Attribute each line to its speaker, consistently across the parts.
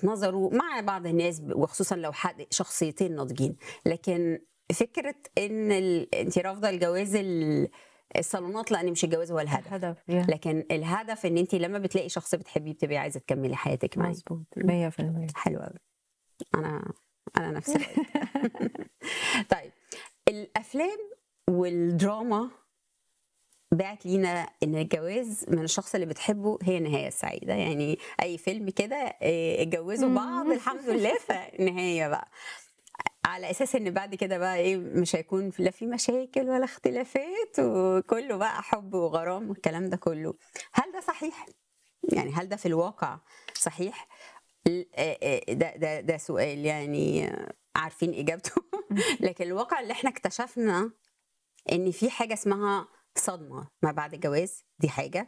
Speaker 1: نظره مع بعض الناس ب- وخصوصا لو حد شخصيتين ناضجين لكن فكره ان ال... انت رافضه الجواز ال- الصالونات لان مش الجواز هو الهدف
Speaker 2: هدف يا
Speaker 1: لكن الهدف ان انت لما بتلاقي شخص بتحبيه بتبقي عايزه تكملي حياتك معاه
Speaker 2: مظبوط 100%
Speaker 1: حلو قوي انا انا نفس الرأي. طيب الافلام والدراما بعت لينا ان الجواز من الشخص اللي بتحبه هي النهايه السعيده يعني اي فيلم كده آه، اتجوزوا بعض الحمد لله فنهايه بقى على اساس ان بعد كده بقى ايه مش هيكون لا في مشاكل ولا اختلافات وكله بقى حب وغرام والكلام ده كله هل ده صحيح يعني هل ده في الواقع صحيح ال- آه، آه، ده ده ده سؤال يعني آه، عارفين اجابته لكن الواقع اللي احنا اكتشفنا ان في حاجه اسمها صدمه ما بعد الجواز دي حاجه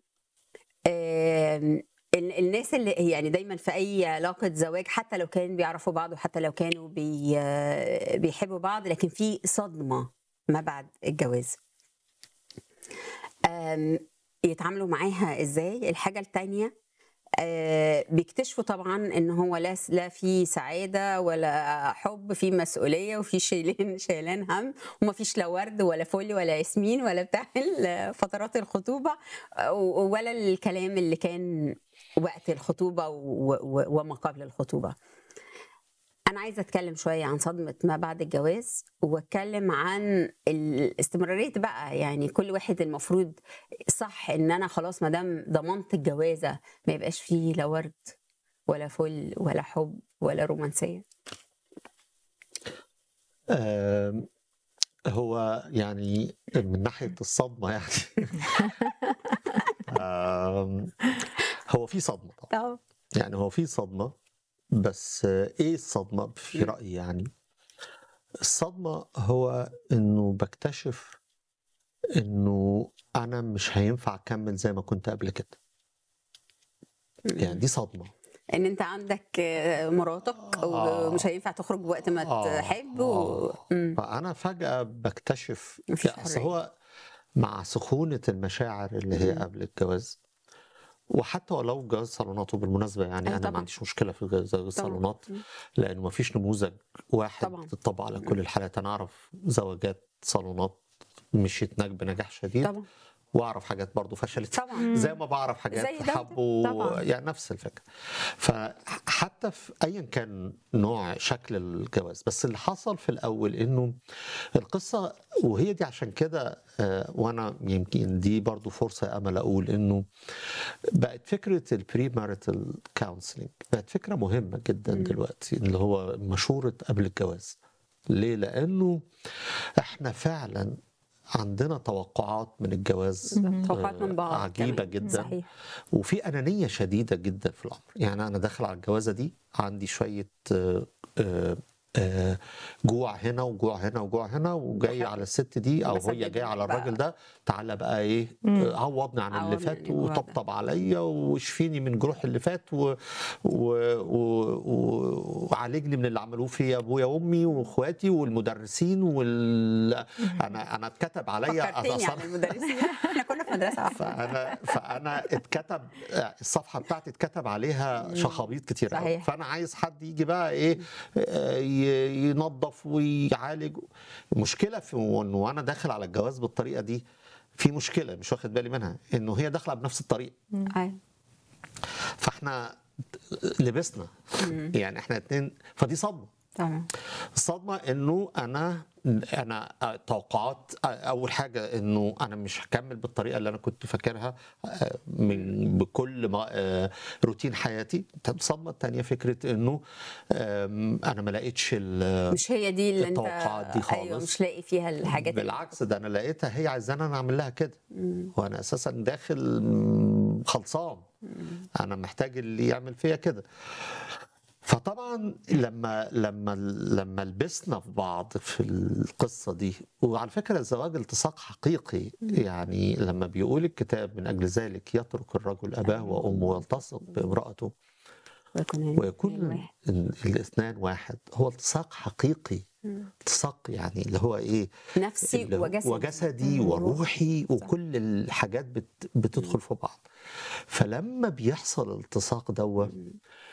Speaker 1: آم، ال- الناس اللي يعني دايما في اي علاقه زواج حتى لو كانوا بيعرفوا بعض وحتى لو كانوا بي آه، بيحبوا بعض لكن في صدمه ما بعد الجواز آم، يتعاملوا معاها ازاي الحاجه التانية آه، بيكتشفوا طبعا ان هو لا لا في سعاده ولا حب في مسؤوليه وفي شيلين شيلان هم وما فيش لا ورد ولا فل ولا ياسمين ولا بتاع ال- فترات الخطوبه آه، ولا الكلام اللي كان وقت الخطوبه و- و- وما قبل الخطوبه انا عايزه اتكلم شويه عن صدمه ما بعد الجواز واتكلم عن الاستمراريه بقى يعني كل واحد المفروض صح ان انا خلاص ما دام ضمنت الجوازه ما يبقاش فيه لا ورد ولا فل ولا حب ولا رومانسيه
Speaker 3: آم، هو يعني من ناحية الصدمة يعني آم، هو في صدمة طبعا
Speaker 1: اه
Speaker 3: يعني هو في صدمة بس ايه الصدمة في
Speaker 1: مم.
Speaker 3: رأيي يعني الصدمة هو انه بكتشف انه انا مش هينفع اكمل زي ما كنت قبل كده يعني دي صدمة
Speaker 1: ان انت عندك آه، مراتك
Speaker 3: آه.
Speaker 1: ومش هينفع تخرج وقت ما
Speaker 3: آه،
Speaker 1: تحب و...
Speaker 3: آه.
Speaker 1: مم.
Speaker 3: فانا فجاه بكتشف
Speaker 1: مفيش
Speaker 3: يعني أصل
Speaker 1: حرية.
Speaker 3: هو مع سخونه المشاعر اللي هي
Speaker 1: مم.
Speaker 3: قبل الجواز وحتى ولو جواز صالونات وبالمناسبه يعني
Speaker 1: أيوة
Speaker 3: انا ما
Speaker 1: طبعاً.
Speaker 3: عنديش مشكله في جواز
Speaker 1: طبعاً.
Speaker 3: الصالونات
Speaker 1: مم.
Speaker 3: لانه ما فيش نموذج واحد
Speaker 1: طبعاً.
Speaker 3: تطبق على كل الحالات انا اعرف زواجات صالونات مشيت نج بنجاح شديد
Speaker 1: طبعا
Speaker 3: واعرف حاجات برضو فشلت
Speaker 1: طبعا
Speaker 3: زي ما بعرف حاجات
Speaker 1: زي ده وده.
Speaker 3: حبوا
Speaker 2: طبعاً.
Speaker 3: يعني نفس الفكره فحتى في ايا كان نوع شكل الجواز بس اللي حصل في الاول انه القصه وهي دي عشان كده آه، وانا يمكن دي برضو فرصه يا امل اقول انه بقت فكره البري ماريتال كونسلنج بقت فكره مهمه جدا
Speaker 1: مم.
Speaker 3: دلوقتي اللي هو مشوره قبل الجواز ليه لانه احنا فعلا عندنا توقعات من الجواز
Speaker 1: توقعات من بعض
Speaker 3: عجيبة
Speaker 1: كمان.
Speaker 3: جدا.
Speaker 1: صحيح
Speaker 3: وفي أنانية شديدة جدا في الأمر يعني أنا داخل على الجوازة دي عندي شوية آه، آه، آه، جوع هنا وجوع هنا وجوع هنا وجاي
Speaker 1: بحب-
Speaker 3: على الست دي أو
Speaker 1: بسدد
Speaker 3: هي جايه على
Speaker 1: لك بقى.
Speaker 3: الراجل ده تعالى بقى إيه
Speaker 2: مم.
Speaker 3: آه، عوضني عن اللي
Speaker 1: عوضني
Speaker 3: فات
Speaker 1: عن الجوع ده.
Speaker 3: وطبطب عليا واشفيني من جروح اللي فات و... و... و... و... وعالجني من اللي عملوه في ابويا وامي واخواتي والمدرسين وال انا انا اتكتب عليا
Speaker 1: فكرتني
Speaker 3: أصلاً-
Speaker 1: عن المدرسين احنا كنا في مدرسه واحده
Speaker 3: فانا فانا اتكتب الصفحه بتاعتي اتكتب عليها شخابيط كتير قوي
Speaker 1: صحيح.
Speaker 3: فانا عايز حد يجي بقى ايه آه، ي- ينظف ويعالج المشكله في انه وانا داخل على الجواز بالطريقه دي في مشكله مش واخد بالي منها انه هي داخله بنفس الطريقه
Speaker 1: أيوة.
Speaker 3: فاحنا لبسنا
Speaker 1: مم.
Speaker 3: يعني احنا اتنين فدي صدمه
Speaker 1: طبعا
Speaker 3: الصدمه انه انا انا توقعات اول حاجه انه انا مش هكمل بالطريقه اللي انا كنت فاكرها آه، من بكل ما آه، روتين حياتي الصدمه الثانيه فكره انه آم، انا ما لقيتش ال-
Speaker 1: مش هي دي اللي انت
Speaker 3: التوقعات دي
Speaker 1: ايوه
Speaker 3: خالص.
Speaker 1: مش لاقي فيها الحاجات اللي-
Speaker 3: بالعكس ده انا لقيتها هي عايزاني انا اعمل لها كده
Speaker 1: مم.
Speaker 3: وانا اساسا داخل مم، خلصان انا محتاج اللي يعمل فيا كده فطبعا لما لما لما لبسنا في بعض في القصه دي وعلى فكره الزواج التصاق حقيقي يعني لما بيقول الكتاب من اجل ذلك يترك الرجل اباه وامه ويلتصق بامراته
Speaker 1: ويكون
Speaker 3: ويكون
Speaker 1: واحد.
Speaker 3: ال- الاثنان واحد هو التصاق حقيقي
Speaker 1: مم.
Speaker 3: التصاق يعني اللي هو ايه
Speaker 1: نفسي
Speaker 3: اللي هو-
Speaker 1: وجسدي
Speaker 3: وجسدي
Speaker 1: مم.
Speaker 3: وروحي وكل الحاجات بت بتدخل في بعض فلما بيحصل التصاق دوا